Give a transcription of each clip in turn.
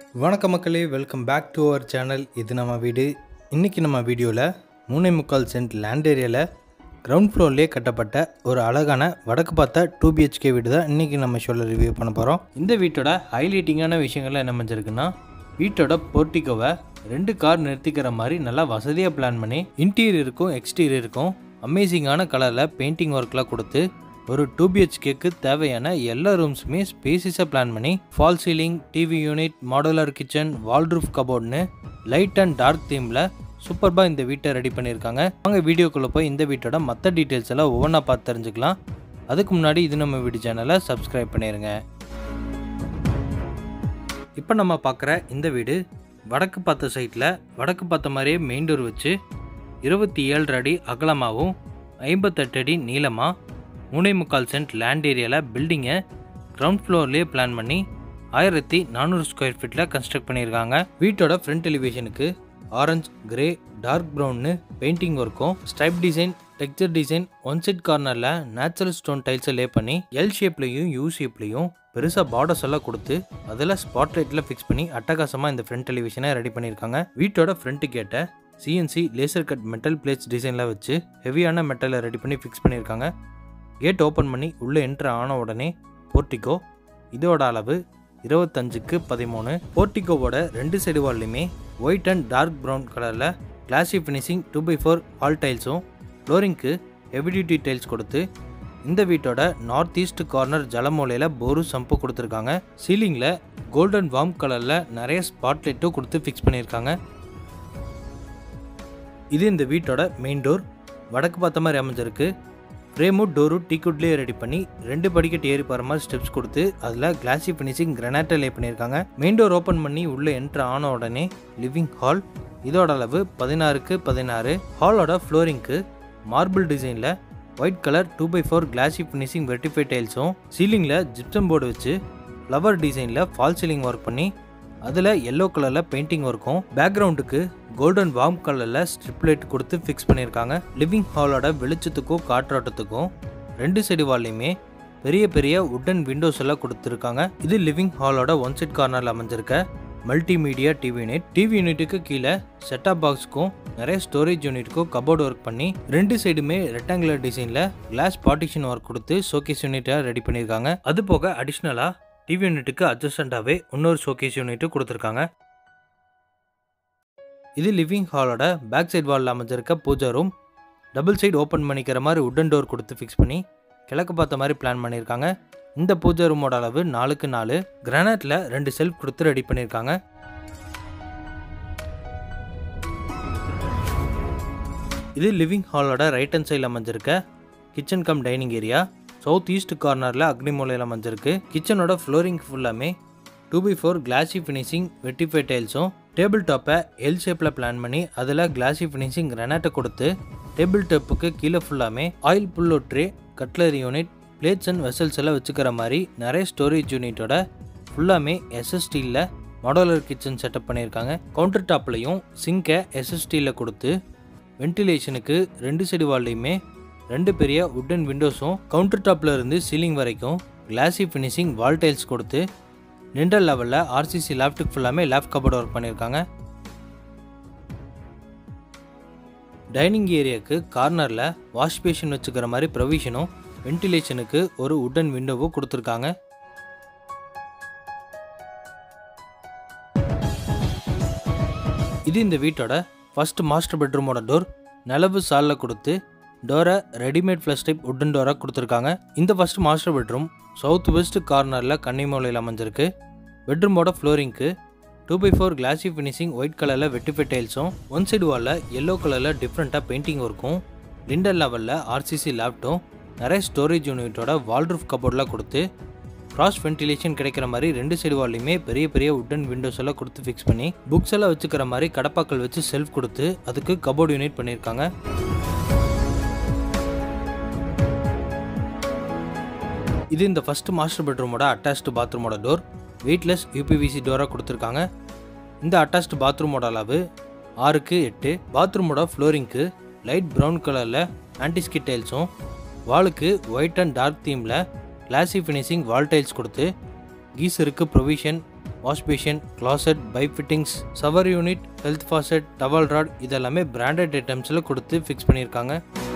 வணக்கம் மக்களே welcome back to our channel இது நம்ம வீடு இன்றைக்கி நம்ம வீடியோவில் மூணே முக்கால் சென்ட் லேண்ட் ஏரியாவில் கிரவுண்ட் ஃப்ளோர்லேயே கட்டப்பட்ட ஒரு அழகான வடக்கு பார்த்த டூ பிஹெச்கே வீடு தான் இன்றைக்கி நம்ம ஷோவில் ரிவ்யூ பண்ண போகிறோம் இந்த வீட்டோட ஹைலைட்டிங்கான விஷயங்கள்லாம் என்ன அமைஞ்சிருக்குன்னா வீட்டோட போர்ட்டிகோவை ரெண்டு கார் நிறுத்திக்கிற மாதிரி நல்லா வசதியாக பிளான் பண்ணி இன்டீரியருக்கும் எக்ஸ்டீரியருக்கும் அமேசிங்கான கலரில் பெயிண்டிங் ஒர்க்லாம் கொடுத்து ஒரு டூ பிஹெச்கேக்கு தேவையான எல்லா ரூம்ஸுமே ஸ்பேசிஸாக பிளான் பண்ணி fall ceiling TV unit modular kitchen wardrobe கபோர்ட்னு லைட் அண்ட் டார்க் தீமில் சூப்பர்பாக இந்த வீட்டை ரெடி பண்ணியிருக்காங்க வாங்க வீடியோக்குள்ளே போய் இந்த வீட்டோட மற்ற டீட்டெயில்ஸ் எல்லாம் ஒவ்வொன்றா பார்த்து தெரிஞ்சுக்கலாம் அதுக்கு முன்னாடி இது நம்ம வீடியோ சேனலை சப்ஸ்கிரைப் பண்ணிடுங்க இப்போ நம்ம பார்க்குற இந்த வீடு வடக்கு பார்த்த சைட்டில் வடக்கு பார்த்த மாதிரியே மெயின் டோர் வச்சு இருபத்தி ஏழு அடி அகலமாகவும் ஐம்பத்தெட்டு அடி நீளமாக மூணே முக்கால் சென்ட் லேண்ட் ஏரியாவில் பில்டிங்கை கிரவுண்ட் ஃப்ளோர்லேயே பிளான் பண்ணி ஆயிரத்தி நானூறு ஸ்கொயர் ஃபீட்டில் கன்ஸ்ட்ரக்ட் பண்ணியிருக்காங்க வீட்டோட ஃப்ரண்ட் எலிவேஷனுக்கு ஆரஞ்சு கிரே டார்க் ப்ரௌன்னு பெயிண்டிங் ஒர்க்கும் stripe design texture design one side கார்னரில் நேச்சுரல் ஸ்டோன் டைல்ஸை லே பண்ணி எல் ஷேப்லையும் யூ ஷேப்லையும் பெருசாக பார்டர்ஸ் எல்லாம் கொடுத்து அதில் ஸ்பாட்லைட்டில் ஃபிக்ஸ் பண்ணி அட்டகாசமாக இந்த ஃப்ரண்ட் டெலிவிஷனை ரெடி பண்ணியிருக்காங்க வீட்டோட ஃப்ரண்ட் கேட்டை CNC laser cut metal plates டிசைனில் வச்சு ஹெவியான மெட்டலை ரெடி பண்ணி ஃபிக்ஸ் பண்ணியிருக்காங்க கேட் ஓப்பன் பண்ணி உள்ளே என்ட்ரு ஆன உடனே போர்ட்டிகோ இதோட அளவு இருபத்தஞ்சுக்கு பதிமூணு போர்ட்டிகோவோட ரெண்டு சைடு வால்லையுமே ஒயிட் அண்ட் டார்க் ப்ரௌன் கலரில் classy finishing two by four wall டைல்ஸும் ஃப்ளோரிங்க்கு ஹெவி டியூட்டி டைல்ஸ் கொடுத்து இந்த வீட்டோட நார்த் ஈஸ்ட் கார்னர் ஜலமூலையில் போரு சம்பு கொடுத்துருக்காங்க சீலிங்கில் கோல்டன் வார்ம் கலரில் நிறைய ஸ்பாட்லைட்டும் கொடுத்து ஃபிக்ஸ் பண்ணியிருக்காங்க இது இந்த வீட்டோட மெயின் டோர் வடக்கு பார்த்த மாதிரி அமைஞ்சிருக்கு ஃப்ரேமும் டோரும் டீக்குட்லேயே ரெடி பண்ணி ரெண்டு படிக்கட்டு ஏறி போகிற மாதிரி ஸ்டெப்ஸ் கொடுத்து அதில் கிளாசி ஃபினிஷிங் கிரனாட்டை லே பண்ணியிருக்காங்க மெயின் டோர் ஓப்பன் பண்ணி உள்ளே என்ட்ரு ஆன உடனே லிவிங் ஹால் இதோட அளவு பதினாறுக்கு பதினாறு ஹாலோட ஃப்ளோரிங்க்கு மார்பிள் டிசைனில் white colour two by four classy finishing வெர்டிஃபை டைல்ஸும் சீலிங்கில் ஜிப்சம் போர்டு வச்சு ஃப்ளவர் டிசைனில் ஃபால் சீலிங் ஒர்க் பண்ணி அதில் எல்லோ கலரில் பெயிண்டிங் ஒர்க்கும் பேக்ரவுண்டுக்கு கோல்டன் வார்ம் கலரில் ஸ்ட்ரிப் லைட் கொடுத்து ஃபிக்ஸ் பண்ணியிருக்காங்க லிவிங் ஹாலோட வெளிச்சத்துக்கும் காற்றோட்டத்துக்கும் ரெண்டு சைடு வால்லையுமே பெரிய பெரிய உட்டன் விண்டோஸ் எல்லாம் கொடுத்துருக்காங்க இது லிவிங் ஹாலோட ஒன் சைட் கார்னரில் அமைஞ்சிருக்க மல்டிமீடியா டிவி யூனிட் டிவி யூனிட்டுக்கு கீழே செட்டப் பாக்ஸ்க்கும் நிறைய ஸ்டோரேஜ் யூனிட்டுக்கும் கபோர்டு ஒர்க் பண்ணி ரெண்டு சைடுமே ரெக்டாங்குலர் டிசைனில் கிளாஸ் பார்ட்டிஷன் ஒர்க் கொடுத்து ஷோகேஸ் யூனிட்டை ரெடி பண்ணியிருக்காங்க அது போக அடிஷ்னலாக டிவி யூனிட்டுக்கு அட்ஜஸ்டண்ட்டாகவே இன்னொரு ஷோகேஸ் யூனிட்டு கொடுத்துருக்காங்க இது லிவிங் ஹாலோட பேக் சைடு வாலில் அமைஞ்சிருக்க pooja room double side open பண்ணிக்கிற மாதிரி உட்டன் டோர் கொடுத்து ஃபிக்ஸ் பண்ணி கிழக்கு பார்த்த மாதிரி பிளான் பண்ணியிருக்காங்க இந்த பூஜா ரூமோட அளவு நாலுக்கு நாலு கிரானைட்டில் ரெண்டு செல்ஃப் கொடுத்து ரெடி பண்ணியிருக்காங்க இது லிவிங் ஹாலோட ரைட் ஹேண்ட் சைடில் அமைஞ்சிருக்க kitchen cum dining area south east கார்னரில் அக்னிமூலையில் அமைஞ்சிருக்கு கிச்சனோட ஃப்ளோரிங் ஃபுல்லாமே two by four classy finishing vitrified டைல்ஸும் டேபிள் டாப்பை எல் ஷேப்பில் பிளான் பண்ணி அதில் கிளாசி ஃபினிஷிங் கிரனாட்டை கொடுத்து டேபிள் டாப்புக்கு கீழே ஃபுல்லாமே oil pullout tray cutlery unit plates and vessels எல்லாம் வச்சுக்கிற மாதிரி நிறைய ஸ்டோரேஜ் யூனிட்டோட ஃபுல்லாமே எஸ்எஸ்டியில் மாடலர் கிச்சன் செட்டப் பண்ணியிருக்காங்க கவுண்டர் டாப்லையும் சிங்கை எஸ்எஸ்டியில் கொடுத்து வென்டிலேஷனுக்கு ரெண்டு சைடு வால்லையுமே ரெண்டு பெரிய உட்டன் விண்டோஸும் கவுண்டர் டாப்பில் இருந்து சீலிங் வரைக்கும் கிளாசி ஃபினிஷிங் வால் டைல்ஸ் கொடுத்து நிண்டல் லெவலில் ஆர்சிசி லேப்டுக்கு ஃபுல்லாமே லேப் கபோர்டு ஒர்க் பண்ணியிருக்காங்க டைனிங் ஏரியாவுக்கு கார்னரில் வாஷ் பேஷன் வச்சுக்கிற மாதிரி ப்ரொவிஷனும் வென்டிலேஷனுக்கு ஒரு உட்டன் விண்டோவும் கொடுத்துருக்காங்க இது இந்த வீட்டோட ஃபர்ஸ்ட் மாஸ்டர் பெட்ரூமோட டோர் நிலவு சாலில் கொடுத்து டோரை ரெடிமேட் ஃப்ளஷ் டைப் உட்டன் டோராக கொடுத்துருக்காங்க இந்த first master bedroom south west கார்னரில் கன்னிமூலையில் அமைஞ்சிருக்கு பெட்ரூமோட ஃப்ளோரிங்க்கு two by four classy finishing white கலரில் வெட்டிஃபை டைல்ஸும் ஒன் சைடு வாலில் எல்லோ கலரில் டிஃப்ரெண்ட்டாக பெயிண்டிங் ஒர்க்கும் லிண்டர் லெவலில் ஆர்சிசி லேப்டும் நிறைய ஸ்டோரேஜ் யூனிட்டோட வால்ரூஃப் கபோர்ட்லாம் கொடுத்து கிராஸ் வென்டிலேஷன் கிடைக்கிற மாதிரி ரெண்டு சைடு வால்லையுமே பெரிய பெரிய உட்டன் விண்டோஸ் எல்லாம் கொடுத்து ஃபிக்ஸ் பண்ணி புக்ஸ் எல்லாம் வச்சுக்கிற மாதிரி கடப்பாக்கள் வச்சு செல்ஃப் கொடுத்து அதுக்கு கபோர்டு யூனிட் பண்ணியிருக்காங்க இது இந்த ஃபர்ஸ்ட் மாஸ்டர் பெட்ரூமோட அட்டாச்டு பாத்ரூமோட டோர் வெயிட்லெஸ் யூபிவிசி டோராக கொடுத்துருக்காங்க இந்த அட்டாச்டு பாத்ரூமோட அளவு ஆறுக்கு எட்டு பாத்ரூமோட ஃப்ளோரிங்க்கு லைட் ப்ரௌன் கலரில் ஆன்டிஸ்கிட் டைல்ஸும் வாலுக்கு ஒயிட் அண்ட் டார்க் தீமில் கிளாசி ஃபினிஷிங் வால் டைல்ஸ் கொடுத்து கீசருக்கு provision wash basin closet pipe fittings shower unit health faucet towel rod இதெல்லாமே பிராண்டட் ஐட்டம்ஸில் கொடுத்து ஃபிக்ஸ் பண்ணியிருக்காங்க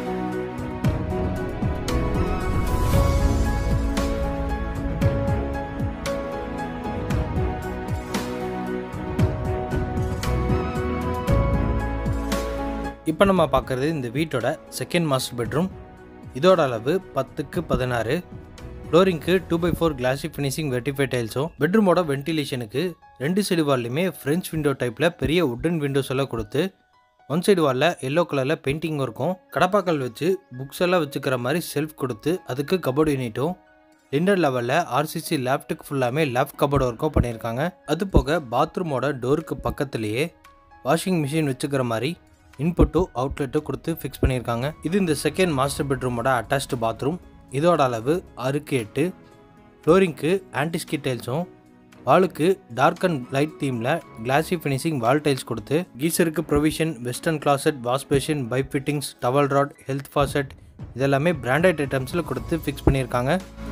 இப்போ நம்ம பார்க்குறது இந்த வீட்டோட செகண்ட் மாஸ்டர் பெட்ரூம் இதோட அளவு பத்துக்கு பதினாறு ஃப்ளோரிங்க்கு two by four classy finishing vitrified டைல்ஸும் பெட்ரூமோட வென்டிலேஷனுக்கு ரெண்டு சைடு வால்லையுமே ஃப்ரெஞ்ச் விண்டோ டைப்பில் பெரிய உட்டன் விண்டோஸ் எல்லாம் கொடுத்து ஒன் சைடு வாலில் எல்லோ கலரில் பெயிண்டிங் இருக்கும் கடப்பாக்கல் வச்சு புக்ஸ் எல்லாம் வச்சுக்கிற மாதிரி செல்ஃப் கொடுத்து அதுக்கு கபோர்டு யூனிட்டும் லிண்டர் லெவலில் ஆர்சிசி லேப்டுக்கு ஃபுல்லாமே லேப் கபோர்டு ஒர்க்கும் பண்ணியிருக்காங்க அது போக பாத்ரூமோட டோருக்கு பக்கத்துலேயே வாஷிங் மிஷின் வச்சுக்கிற மாதிரி இன்புட்டும் அவுட்லெட்டும் கொடுத்து ஃபிக்ஸ் பண்ணியிருக்காங்க இது இந்த செகண்ட் மாஸ்டர் பெட்ரூமோட அட்டாச்டு பாத்ரூம் இதோட அளவு ஆறுக்கு எட்டு ஃப்ளோரிங்க்கு ஆன்டிஸ்கி டைல்ஸும் வாலுக்கு டார்க் அண்ட் லைட் தீமில் கிளாசி ஃபினிஷிங் வால் டைல்ஸ் கொடுத்து கீசருக்கு provision western closet wash basin pipe fittings towel rod health faucet இதெல்லாமே பிராண்டட் ஐட்டம்ஸில் கொடுத்து ஃபிக்ஸ் பண்ணியிருக்காங்க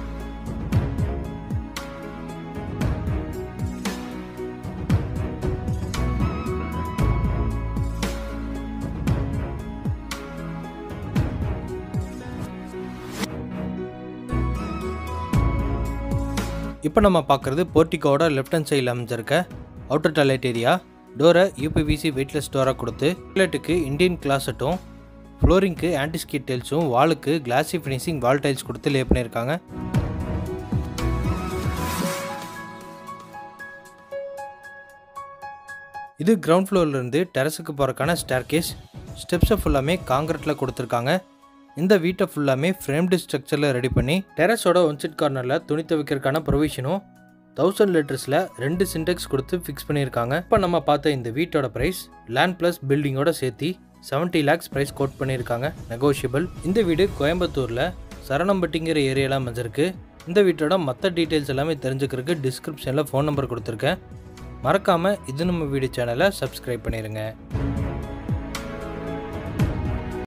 இப்போ நம்ம பார்க்குறது போர்ட்டிகோட லெஃப்ட் ஹேண்ட் சைடில் அமைஞ்சிருக்க அவுட்டர் டாய்லெட் ஏரியா டோரை யூபிவிசி வெயிட்லெஸ் டோராக கொடுத்து டாய்லெட்டுக்கு இந்தியன் கிளாசட்டும் ஃப்ளோரிங்க்கு ஆன்டிஸ்கிட் டைல்ஸும் வாலுக்கு கிளாசி ஃபினிஷிங் வால் டைல்ஸ் கொடுத்து லே பண்ணியிருக்காங்க இது கிரவுண்ட் ஃப்ளோர்லேருந்து டெரஸுக்கு போகிறக்கான ஸ்டேர் கேஸ் ஸ்டெப்ஸை ஃபுல்லாமே காங்கிரீட்டில் கொடுத்துருக்காங்க இந்த வீட்டை ஃபுல்லாமே ஃப்ரேம்டு ஸ்ட்ரக்சரில் ரெடி பண்ணி டெரஸோட ஒன் சைட் கார்னரில் துணி துவைக்கிறதுக்கான ப்ரொவிஷனும் தௌசண்ட் லிட்டர்ஸில் ரெண்டு சின்டெக்ஸ் கொடுத்து ஃபிக்ஸ் பண்ணியிருக்காங்க இப்போ நம்ம பார்த்த இந்த வீட்டோட ப்ரைஸ் லேண்ட் ப்ளஸ் பில்டிங்கோட சேர்த்து செவன்ட்டி லேக்ஸ் ப்ரைஸ் கோட் பண்ணியிருக்காங்க நெகோஷியபிள் இந்த வீடு கோயம்புத்தூரில் சரணம்பட்டிங்கிற ஏரியாவில் அமைஞ்சிருக்கு இந்த வீட்டோட மற்ற டீட்டெயில்ஸ் எல்லாமே தெரிஞ்சுக்கிறதுக்கு டிஸ்கிரிப்ஷனில் ஃபோன் நம்பர் கொடுத்துருக்கேன் மறக்காமல் இது நம்ம வீடியோ சேனலை சப்ஸ்கிரைப் பண்ணிடுங்க